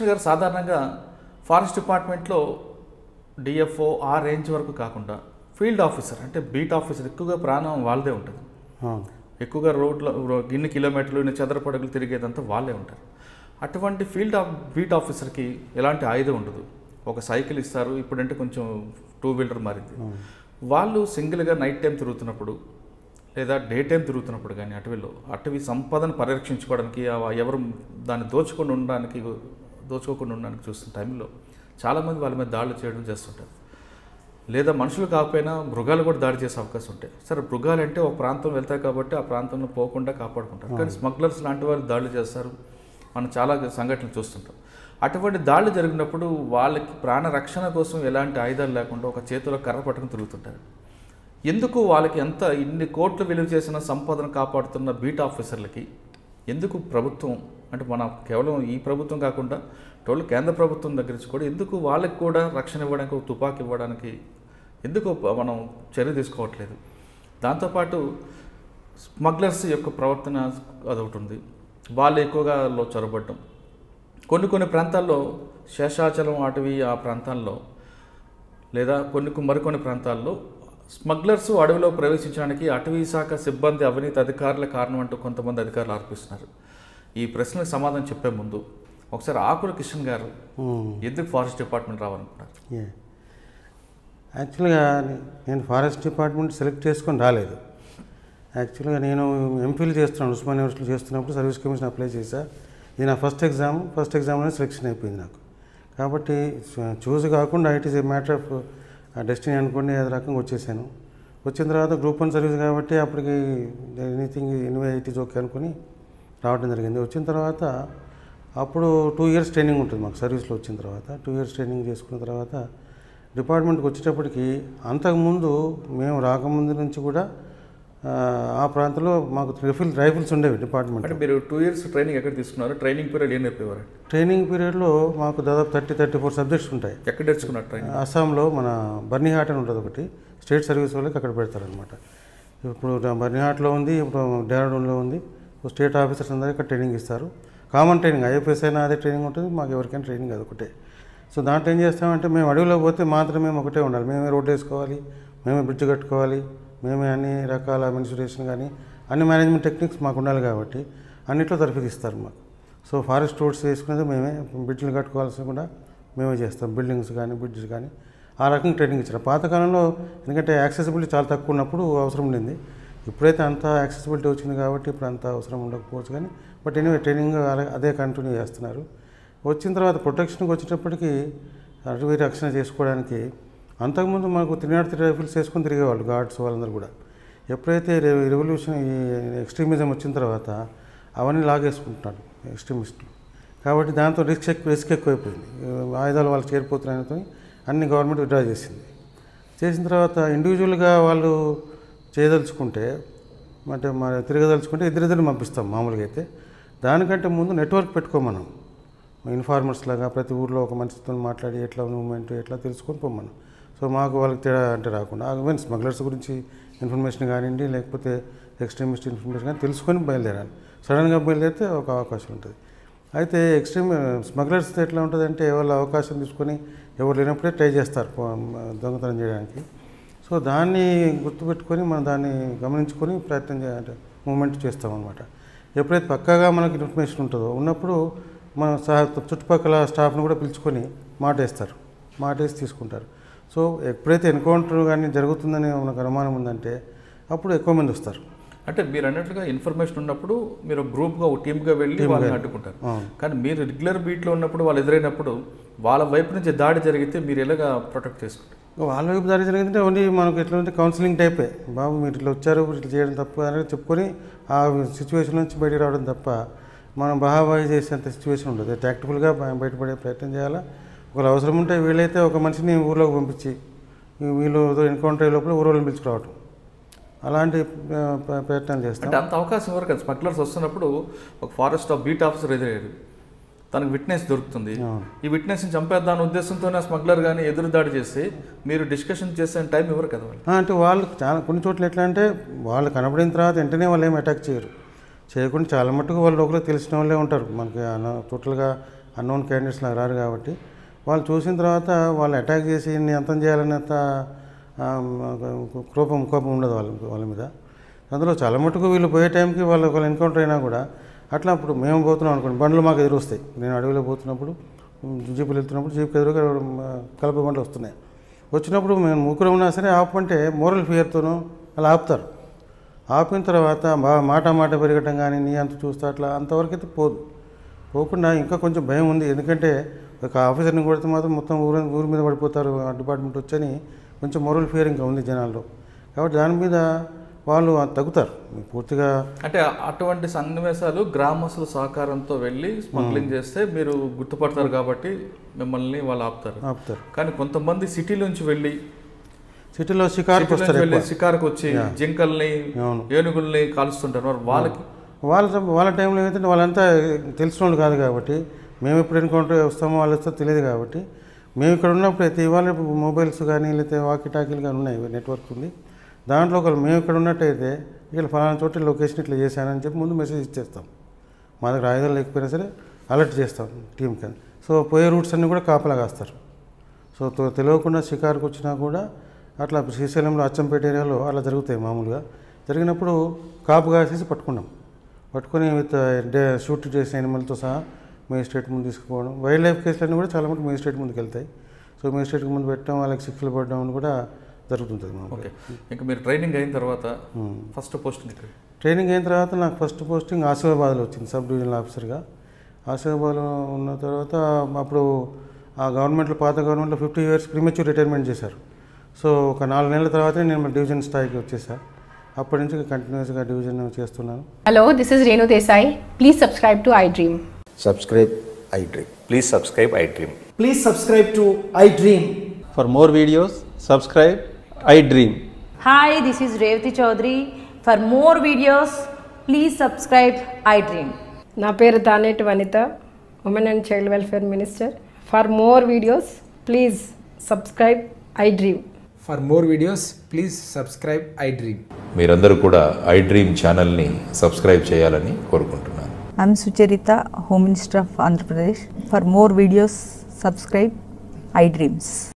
కృష్ణ గారు సాధారణంగా ఫారెస్ట్ డిపార్ట్మెంట్లో డిఎఫ్ఓ ఆ రేంజ్ వరకు కాకుండా ఫీల్డ్ ఆఫీసర్ అంటే బీట్ ఆఫీసర్ ఎక్కువగా ప్రాణం వాళ్ళదే ఉంటుంది అవును ఎక్కువగా రోడ్ల రో- ఇన్ని కిలోమీటర్లు ఇన్ని చదరపడగలు తిరిగేదంతా వాళ్ళే ఉంటారు అటువంటి ఫీల్డ్ ఆఫ్ బీట్ ఆఫీసర్కి ఎలాంటి ఆయుధం ఉండదు ఒక సైకిల్ ఇస్తారు ఇప్పుడంటే కొంచెం టూ వీలర్ మారింది వాళ్ళు సింగిల్గా నైట్ టైం తిరుగుతున్నప్పుడు లేదా డే టైం తిరుగుతున్నప్పుడు కానీ అటవీలో అటవీ సంపదను పరిరక్షించుకోవడానికి ఆ- ఎవరు దాన్ని దోచుకొని ఉండడానికి దోచుకోకుండా ఉండడానికి చూస్తున్న టైంలో చాలామంది వాళ్ళ మీద దాడులు చేయడం చేస్తుంటారు లేదా మనుషులు కాకపోయినా మృగాలు కూడా దాడి చేసే అవకాశం ఉంటాయి సరే మృగాలు అంటే ఒక ప్రాంతం వెళ్తాయి కాబట్టి ఆ ప్రాంతంలో పోకుండా కాపాడుకుంటారు కానీ స్మగ్లర్స్ లాంటి వాళ్ళు దాడులు చేస్తారు మనం చాలా సంఘటనలు చూస్తుంటాం అటువంటి దాడులు జరిగినప్పుడు వాళ్ళకి ప్రాణ రక్షణ కోసం ఎలాంటి ఆయుధాలు లేకుండా ఒక చేతిలో కర్ర పట్టుకుని తిరుగుతుంటారు ఎందుకు వాళ్ళకి ఎంత ఇన్ని కోట్లు విలువ చేసిన సంపదను కాపాడుతున్న బీట్ ఆఫీసర్లకి ఎందుకు ప్రభుత్వం అంటే మన కేవలం ఈ ప్రభుత్వం కాకుండా టోటల్ కేంద్ర ప్రభుత్వం దగ్గర నుంచి కూడా ఎందుకు వాళ్ళకి కూడా రక్షణ ఇవ్వడానికి ఒక తుపాకీ ఇవ్వడానికి ఎందుకు ప- మనం చర్య తీసుకోవట్లేదు దాంతోపాటు స్మగ్లర్స్ యొక్క ప్రవర్తన అదొకటి ఉంది వాళ్ళు ఎక్కువగా లో చొరబడటం కొన్ని కొన్ని ప్రాంతాల్లో శేషాచలం అటవీ ఆ ప్రాంతాల్లో లేదా కొన్ని కొ- మరికొన్ని ప్రాంతాల్లో స్మగ్లర్స్ అడవిలో ప్రవేశించడానికి అటవీ శాఖ సిబ్బంది అవినీతి అధికారుల కారణం అంటూ కొంతమంది అధికారులు ఆరోపిస్తున్నారు ఈ ప్రశ్నలకు సమాధానం చెప్పే ముందు ఒకసారి ఆకుల కిషన్ గారు ఉమ్. ఎందుకు ఫారెస్ట్ డిపార్ట్మెంట్ రావాలనుకున్నారు ఏ యాక్చువల్గా నేను ఫారెస్ట్ డిపార్ట్మెంట్ సెలెక్ట్ చేసుకొని రాలేదు యాక్చువల్గా నేను ఎంఫిల్ చేస్తున్నాను ఉస్మాన్ యూనివర్సిటీలో చేస్తున్నప్పుడు సర్వీస్ కమిషన్ అప్లై చేశా ఇది నా ఫస్ట్ ఎగ్జామ్ ఫస్ట్ ఎగ్జామ్లోనే సెలెక్షన్ అయిపోయింది నాకు కాబట్టి చూస్ కాకుండా it is a matter of destiny అనుకోండి అదే రకంగా వచ్చేసాను వచ్చిన తర్వాత గ్రూప్ వన్ సర్వీస్ కాబట్టి అప్పటికి anything anyway it is okay అనుకుని రావడం జరిగింది వచ్చిన తర్వాత అప్పుడు టూ ఇయర్స్ ట్రైనింగ్ ఉంటుంది మాకు సర్వీస్లో వచ్చిన తర్వాత టూ ఇయర్స్ ట్రైనింగ్ చేసుకున్న తర్వాత డిపార్ట్మెంట్కి వచ్చేటప్పటికి అంతకుముందు మేము రాకముందు నుంచి కూడా ఆ, ఆ ప్రాంతంలో మాకు రైఫిల్ రైఫిల్స్ ఉండేవి డిపార్ట్మెంట్ అంటే మీరు టూ ఇయర్స్ ట్రైనింగ్ ఎక్కడ తీసుకున్నారు ట్రైనింగ్ పీరియడ్ ఏం నేర్పేవారు ట్రైనింగ్ పీరియడ్లో మాకు దాదాపు థర్టీ థర్టీ ఫోర్ సబ్జెక్ట్స్ ఉంటాయి ఎక్కడ నేర్చుకున్నారు ట్రైనింగ్ అస్సాంలో మన బర్నీహాట్ అని ఉంటుంది ఒకటి స్టేట్ సర్వీస్ వాళ్ళకి అక్కడ పెడతారనమాట ఇప్పుడు బర్నీహాట్లో ఉంది ఇప్పుడు డెహ్రాడూన్లో ఉంది ఇప్పుడు స్టేట్ ఆఫీసర్స్ అందరికీ ఇక్కడ ట్రైనింగ్ ఇస్తారు కామన్ ట్రైనింగ్ ఐఎఫ్ఎస్ అయినా అదే ట్రైనింగ్ ఉంటుంది మాకు ఎవరికైనా ట్రైనింగ్ అది ఒకటే సో దాంట్లో ఏం చేస్తామంటే మేము అడవిలో పోతే మాత్రం మేము ఒకటే ఉండాలి మేమే రోడ్డు వేసుకోవాలి మేమే బ్రిడ్జ్ కట్టుకోవాలి మేమే అన్ని రకాల అడ్మినిస్ట్రేషన్ కానీ అన్ని మేనేజ్మెంట్ టెక్నిక్స్ మాకు ఉండాలి కాబట్టి అన్నిట్లో తరఫీ ఇస్తారు మాకు సో ఫారెస్ట్ రోడ్స్ వేసుకునేది మేమే బ్రిడ్జ్లు కట్టుకోవాల్సి కూడా మేమే చేస్తాం బిల్డింగ్స్ కానీ బ్రిడ్జెస్ కానీ ఆ రకంగా ట్రైనింగ్ ఇచ్చారు పాతకాలంలో ఎందుకంటే యాక్సెసిబిలిటీ చాలా తక్కువ ఉన్నప్పుడు అవసరం ఉండింది ఇప్పుడైతే అంత యాక్సెసిబిలిటీ వచ్చింది కాబట్టి ఇప్పుడు అంత అవసరం ఉండకపోవచ్చు కానీ బట్ ఎనీవే ట్రైనింగ్ అలా- అదే కంటిన్యూ చేస్తున్నారు వచ్చిన తర్వాత ప్రొటెక్షన్కి వచ్చేటప్పటికి అటవీ రక్షణ చేసుకోవడానికి అంతకుముందు మాకు త్రీ నాట్ త్రీ రైఫిల్స్ వేసుకొని తిరిగేవాళ్ళు గార్డ్స్ వాళ్ళందరూ కూడా ఎప్పుడైతే రె- రెవల్యూషన్ ఈ ఎక్స్ట్రీమిజం వచ్చిన తర్వాత అవన్నీ లాగేసుకుంటున్నారు ఎక్స్ట్రీమిస్టులు కాబట్టి దాంతో రిస్క్ ఎక్కువ రిస్క్ ఎక్కువైపోయింది ఆయుధాలు వాళ్ళకి చేరిపోతున్నాయని అన్ని గవర్నమెంట్ విడ్రా చేసింది చేసిన తర్వాత ఇండివిజువల్గా వాళ్ళు చేయదలుచుకుంటే అంటే మన తిరగదలుచుకుంటే ఇద్దరిద్దరిని పంపిస్తాం మామూలుగా అయితే దానికంటే ముందు నెట్వర్క్ పెట్టుకోమనం ఇన్ఫార్మర్స్ లాగా ప్రతి ఊర్లో ఒక మనిషితో మాట్లాడి ఎట్లా మూమెంట్ ఎట్లా తెలుసుకొని పొమ్మను సో మాకు వాళ్ళకి తేడా అంటే రాకుండా ఈవెన్ స్మగ్లర్స్ గురించి ఇన్ఫర్మేషన్ కానివ్వండి లేకపోతే ఎక్స్ట్రీమిస్ట్ ఇన్ఫర్మేషన్ కానీ తెలుసుకొని బయలుదేరాలి సడన్గా బయలుదేరితే ఒక అవకాశం ఉంటుంది అయితే ఎక్స్ట్రీమ్ స్మగ్లర్స్ ఎట్లా ఉంటుంది అంటే వాళ్ళ అవకాశం తీసుకొని ఎవరు లేనప్పుడే ట్రై చేస్తారు పో- దొంగతనం చేయడానికి సో దాన్ని గుర్తుపెట్టుకొని మనం దాన్ని గమనించుకొని ప్రయత్నం చేయాలి మూమెంట్ చేస్తాం అనమాట ఎప్పుడైతే పక్కాగా మనకి ఇన్ఫర్మేషన్ ఉంటుందో ఉన్నప్పుడు మన సహ చుట్టుపక్కల స్టాఫ్ని కూడా పిలుచుకొని మాటేస్తారు మాటేసి తీసుకుంటారు సో ఎప్పుడైతే ఎన్కౌంటర్ కానీ జరుగుతుందని మనకు అనుమానం ఉందంటే అప్పుడు ఎక్కువ మంది వస్తారు అంటే మీరు అన్నట్లుగా ఇన్ఫర్మేషన్ ఉన్నప్పుడు మీరు గ్రూప్గా ఒక టీమ్గా వెళ్ళి వాళ్ళని అడ్డుకుంటారు అవును. కానీ మీరు రెగ్యులర్ బీట్లో ఉన్నప్పుడు వాళ్ళు ఎదురైనప్పుడు వాళ్ళ వైపు నుంచి దాడి జరిగితే మీరు ఎలాగా ప్రొటెక్ట్ చేసుకుంటారు వాళ్ళ వైపు దాడి జరిగిందంటే ఓన్లీ మనకు ఎట్లా ఉంటే కౌన్సిలింగ్ టైపే బాబు మీరు ఇట్లా వచ్చారు ఇట్లా చేయడం తప్పు అని చెప్పుకొని ఆ సిచ్యువేషన్ నుంచి బయటికి రావడం తప్ప మనం బాహాబాయి చేసేంత సిచ్యువేషన్ ఉండదు టాక్టికల్గా బయటపడే ప్రయత్నం చేయాలా ఒకవేళ అవసరం ఉంటే వీళ్ళైతే ఒక మనిషిని ఊర్లోకి పంపించి ఈ వీళ్ళు ఎన్కౌంటర్ అయ్యే లోపల ఊరోళ్ళని పిలుచుకురావటం అలాంటి ఆ, ప్ర- ప్రయత్నాలు చేస్తాం అంటే అంత అవకాశం ఎవరు కదా స్మగ్లర్స్ వస్తున్నప్పుడు ఒక ఫారెస్ట్ బీట్ ఆఫీసర్ ఎదురయ్యారు తనకు విట్నెస్ దొరుకుతుంది అవును. ఈ విట్నెస్ని చంపేద్దాం ఉద్దేశంతోనే స్మగ్లర్ కానీ ఎదురు దాడి చేస్తే మీరు డిస్కషన్ చేసే టైం ఇవ్వరు కదా వాళ్ళు ఆ, అంటే వాళ్ళు చాలా కొన్ని చోట్ల ఎట్లా అంటే వాళ్ళు కనబడిన తర్వాత వెంటనే వాళ్ళు ఏం అటాక్ చేయరు చేయకుండా చాలా మట్టుకు వాళ్ళు ఒకరు తెలిసిన వాళ్ళే ఉంటారు మనకి అన- టోటల్గా అన్నోన్ క్యాండిడేట్స్ లాగా రారు కాబట్టి వాళ్ళు చూసిన తర్వాత వాళ్ళు అటాక్ చేసి ఇన్ని అంతం చేయాలనేంత ఆ, కోపం కోపం ఉండదు వాళ్ళ వాళ్ళ మీద అందులో చాలా మటుకు వీళ్ళు పోయే టైంకి వాళ్ళు ఒకళ్ళు ఎన్కౌంటర్ అయినా కూడా అట్లా అప్పుడు మేము పోతున్నాం అనుకోండి బండ్లు మాకు ఎదురు వస్తాయి నేను అడవిలో పోతున్నప్పుడు ఉమ్, జీపులు వెళ్తున్నప్పుడు జీప్ ఎదురుగా ఉమ్, కలప బండ్లు వస్తున్నాయి వచ్చినప్పుడు మేము ముగ్గురు ఉన్నా సరే ఆపమంటే మోరల్ ఫియర్తోనూ అలా ఆపుతారు ఆపిన తర్వాత బా- మాట మాట పెరగటం కానీ నీ అంత చూస్తా అట్లా అంతవరకు అయితే పోదు పోకుండా ఇంకా కొంచెం భయం ఉంది ఎందుకంటే ఒక ఆఫీసర్ని కొడితే మాత్రం మొత్తం ఊరు ఊరి మీద పడిపోతారు ఆ డిపార్ట్మెంట్ వచ్చని కొంచెం మోరల్ ఫియర్ ఇంకా ఉంది జనాల్లో కాబట్టి దాని మీద వాళ్ళు తగ్గుతారు పూర్తిగా అంటే అటువంటి సన్నివేశాలు గ్రామస్తుల సహకారంతో వెళ్ళి స్మగ్లింగ్ చేస్తే మీరు గుర్తుపడతారు కాబట్టి మిమ్మల్ని వాళ్ళు ఆపుతారు ఆపుతారు కానీ కొంతమంది సిటీ నుంచి వెళ్ళి సిటీలో షికారుకు సిటీ నుంచి వస్తారు వెళ్ళి ఎక్కువ. షికారుకు వచ్చి జింకల్ని అవును ఏనుగుల్ని కాలుస్తుంటారు మరి వాళ్ళకి వాళ్ళ సం- వాళ్ళ టైంలో ఏంటంటే వాళ్ళంతా తెలిసిన వాళ్ళు కాదు కాబట్టి మేము ఎప్పుడు ఎన్కౌంటర్ వస్తామో వాళ్ళు వస్తారో తెలియదు కాబట్టి మేము ఇక్కడ ఉన్నప్పుడు అయితే ఇవాళ మొబైల్స్ కానీ లేకపోతే వాకీ టాకీలు కానీ ఉన్నాయి నెట్వర్క్ ఉంది దాంట్లో ఒకళ్ళు మేము ఇక్కడ ఉన్నట్టయితే ఇక్కడ ఫలానా చోట లొకేషన్ ఇట్లా చేశానని చెప్పి ముందు మెసేజ్ ఇచ్చేస్తాం మా దగ్గర ఆయుధాలు లేకపోయినా సరే అలర్ట్ చేస్తాం టీం కింద సో పోయే రూట్స్ అన్నీ కూడా కాపలా కాస్తారు సో తో- తెలియకుండా షికారుకు వచ్చినా కూడా అట్లా శ్రీశైలంలో అచ్చంపేట ఏరియాలో అలా జరుగుతాయి మామూలుగా జరిగినప్పుడు కాపు కాసేసి పట్టుకున్నాం పట్టుకొని విత్ డే షూట్ చేసిన ఎనిమల్తో సహా మేజిస్ట్రేట్ ముందు తీసుకుపోవడం వైల్డ్ లైఫ్ కేసులన్నీ కూడా చాలా మటుకు మేజిస్ట్రేట్ ముందుకు వెళ్తాయి సో మేజిస్ట్రేట్కి ముందు పెట్టడం వాళ్ళకి శిక్షలు పడడం అని కూడా జరుగుతుంటుంది మామూలుగా ఓకే ఇంకా మీరు ట్రైనింగ్ అయిన తర్వాత ఫస్ట్ పోస్టింగ్ ఇక్కడ ట్రైనింగ్ అయిన తర్వాత నాకు ఫస్ట్ పోస్టింగ్ ఆసిఫాబాద్లో వచ్చింది సబ్ డివిజనల్ ఆఫీసర్గా ఆసిఫాబాద్లో ఉన్న తర్వాత అప్పుడు ఆ గవర్నమెంట్లో పాత గవర్నమెంట్లో ఫిఫ్టీ ఇయర్స్ ప్రీమెచ్యూర్ రిటైర్మెంట్ చేశారు సో ఒక నాలుగు నెలల తర్వాతనే నేను డివిజన్ స్థాయికి వచ్చేసా అప్పటి నుంచి కంటిన్యూస్గా డివిజన్ చేస్తున్నాను Hello, this is Renu Desai. Please subscribe to iDream. subscribe iDream. Please subscribe iDream. Please subscribe to iDream. For more videos, subscribe I Dream. Hi, this is Revati Chaudhary. For more videos, please subscribe iDream. నా పేరు Taneti Vanitha women and child welfare minister for more videos please subscribe iDream For more videos, please subscribe iDream. మీరందరూ కూడా iDream ఛానల్ని subscribe చేయాలని కోరుకుంటున్నాను I'm Sucharita, Home Minister of Andhra Pradesh. For more videos, subscribe iDreams.